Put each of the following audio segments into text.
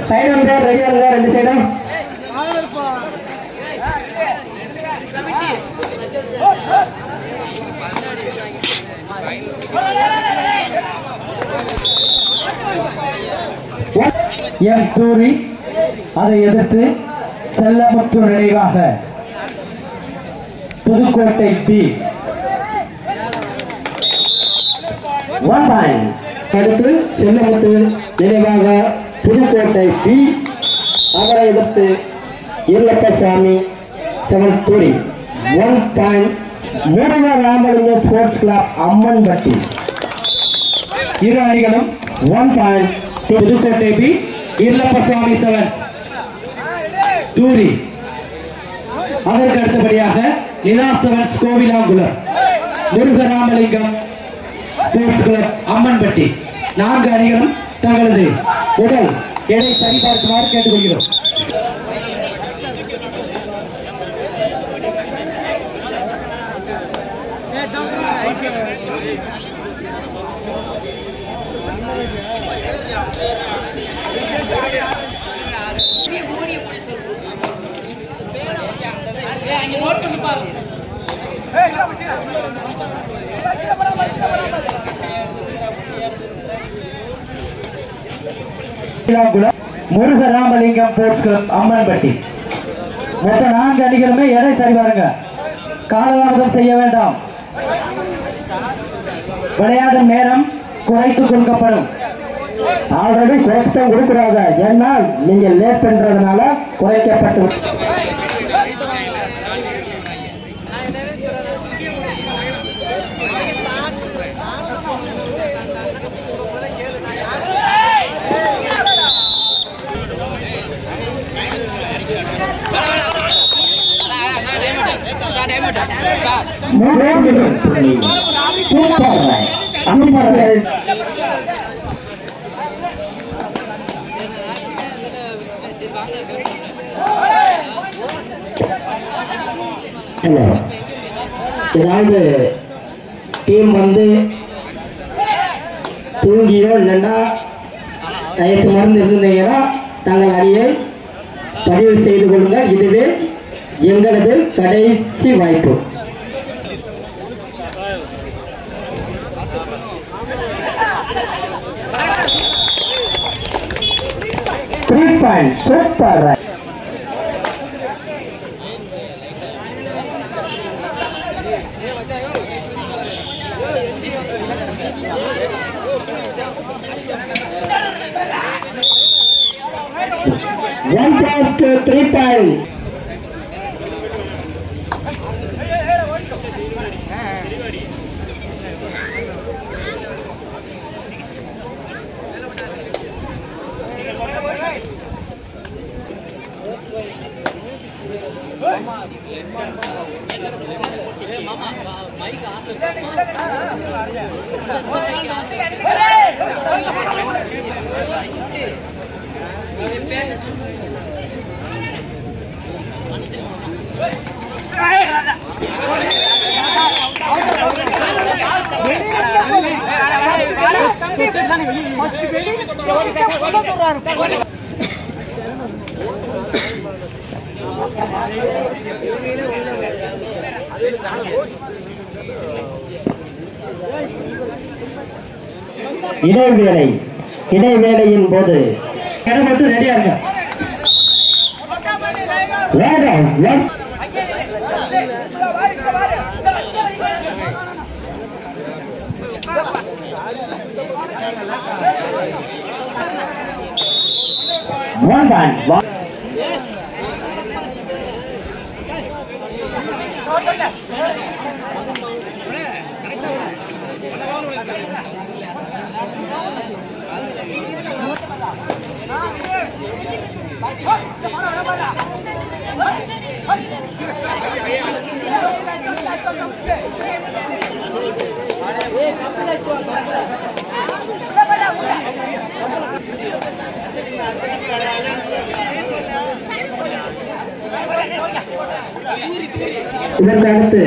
சைடம் பேர் ரெடியா இருங்க ரெண்டு சைடும் எம் தூரி அதை எதிர்த்து செல்லமுத்து நினைவாக புதுக்கோட்டை பி ஒன் பாயிண்ட் அடுத்து செல்லமுத்து நினைவாக புதுக்கோட்டை பி அவரை எதிர்த்து இருளப்பசாமி செவன் தூரி one point Muruga Ramalinga sports club Ammanpatti இரு அணிகளும் one point Pudukkottai B Irulappasamy seven தூரி அதற்கு அடுத்தபடியாக Nila sevens Kovilankulam Murugaramalingam sports club Ammanpatti நான்கு அணிகளும் தங்களது உடல் எடை சரிபார்க்குமாறு கேட்டுக்கொள்கிறோம் கோவிலாங்குளம் முருகராமலிங்கம் ஸ்போர்ட்ஸ் கிளப் அம்மன்பட்டி மொத்தம் நான்கு அணிகளுமே எடை சரி பாருங்க காலதாமதம் செய்ய வேண்டாம் விளையாடும் நேரம் குறைத்துக் கொடுக்கப்படும் ஆல்ரெடி குறைச்சுதான் கொடுக்குறாங்க ஏன்னா நீங்க லேட் பண்றதுனால குறைக்கப்பட்டு மூன்று புள்ளி. Super right. Super right. இல்ல ஏதாவது டீம் வந்து தூங்கியோ இல்லைன்னா டயத்து மருந்து இருந்தீங்கன்னா தங்கள் அணியை பதிவு செய்து கொள்ளுங்கள் இதுவே எங்களது கடைசி வாய்ப்பு three point super right. One plus two, three point. இடைவேளை இடைவேளையின் போது இடம் மட்டும் ரெடியா இருங்க வேகம் வேகம். One point. One. இதற்கு அடுத்து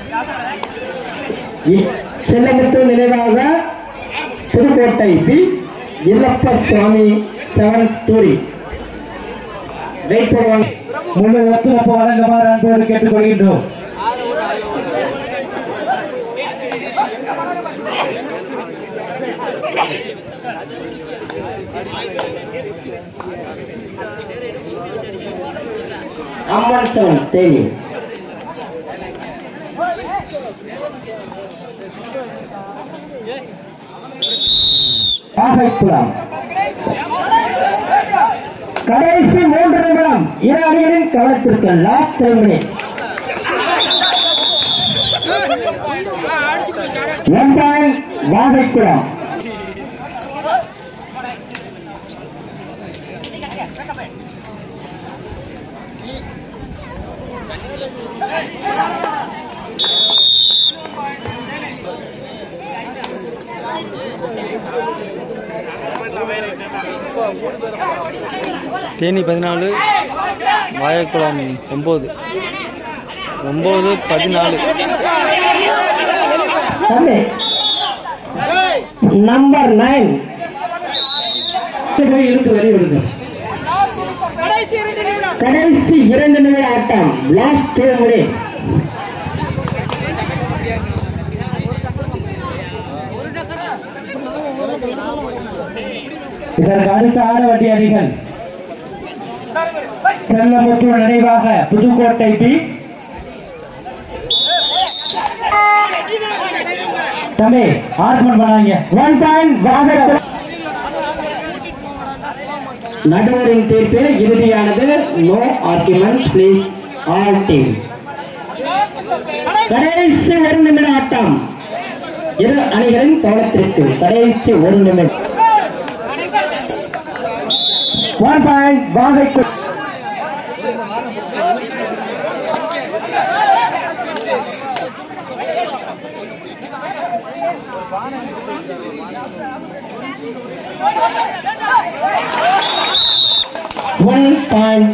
இ- செல்லமுத்து நினைவாக புதுக்கோட்டை பி இல்லப்ப சுவாமி செவன் ஸ்டோரி வெயிட் பண்ணுவாங்க முழு ஒத்துழைப்பு வழங்குமாறு அன்போடு கேட்டுக்கொள்கின்றோம் அம்மன் செவன் தேனி பாகைக்குளம் கடைசி மூன்று நிமிடம் இரு அணிகளின் கவனத்திற்கு last three minute one point Vagaikulam Theni பதினாலு வாயக்குளம் ஒம்பது ஒம்பது பதினாலு தம்பி நம்பர் நைன் போய் இழுத்து வெளியிடுங்க கடைசி இரண்டு நிமிட ஆட்டம் லாஸ்ட் டூ மினிட் இதற்கு அடுத்த ஆட வண்டி அணிகள் செல்லமுத்தூர் நினைவாக புதுக்கோட்டை பி தம்பி ஆர்மன் பண்ணாங்க ஒன் பாயிண்ட் வாகைக்குளம் நடுவரின் தீர்ப்பு இறுதியானது no arguments please all team கடைசி ஒரு நிமிட ஆட்டம் இரு அணிகளின் கவனத்திற்கு கடைசி ஒரு நிமிடம் one point Vagaikulam one point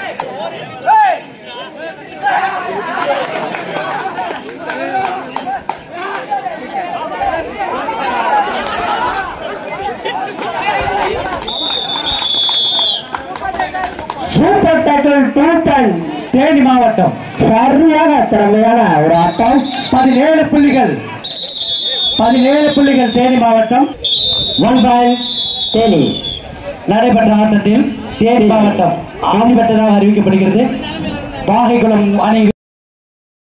super tackle two ten Theni மாவட்டம் சரியான திறமையான ஒரு ஆட்டம் பதினேழு புள்ளிகள் பதினேழு புள்ளிகள் தேனி மாவட்டம் ஒன் பாயிண்ட் தேனி நடைபெற்ற ஆட்டத்தில் தேனி மாவட்டம் ஆணி பெற்றதாக அறிவிக்கப்படுகிறது வாகைக்குளம் அணி